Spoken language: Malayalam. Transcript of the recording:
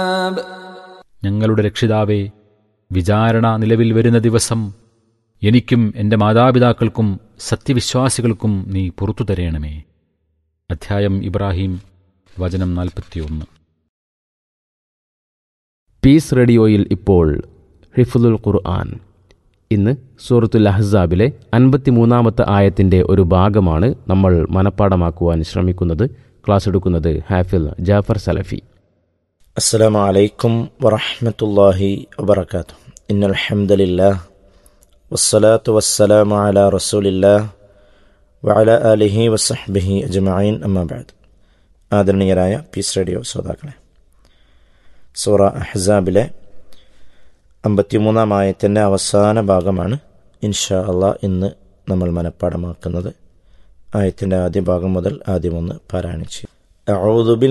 ഞങ്ങളുടെ രക്ഷിതാവേ വിചാരണ നിലവിൽ വരുന്ന ദിവസം എനിക്കും എൻ്റെ മാതാപിതാക്കൾക്കും സത്യവിശ്വാസികൾക്കും നീ പുറത്തു തരേണമേ അധ്യായം ഇബ്രാഹിം വചനം നാൽപ്പത്തിയൊന്ന് പീസ് റേഡിയോയിൽ ഇപ്പോൾ ഹിഫുലുൽ ഖുർആൻ ഇന്ന് സൂറത്തുൽ അഹ്സാബിലെ അൻപത്തിമൂന്നാമത്തെ ആയത്തിൻ്റെ ഒരു ഭാഗമാണ് നമ്മൾ മനഃപ്പാടമാക്കുവാൻ ശ്രമിക്കുന്നത് ക്ലാസ് എടുക്കുന്നത് ഹാഫിൽ ജാഫർ സലഫി السلام عليكم ورحمة الله وبركاته إن الحمد لله والصلاة والسلام على رسول الله وعلى آله وصحبه أجمعين أما بعد ആദരണീയരായ പീസ് റേഡിയോ ശ്രോതാക്കളെ സൂറ അഹ്സാബിലെ അമ്പത്തിമൂന്നാം ആയത്തിൻ്റെ അവസാന ഭാഗമാണ് ഇൻഷാ അള്ളാ ഇന്ന് നമ്മൾ മനഃപ്പാടമാക്കുന്നത് ആയത്തിൻ്റെ ആദ്യ ഭാഗം മുതൽ ആദ്യം ഒന്ന് പാരായണം ചെയ്യും أعوذ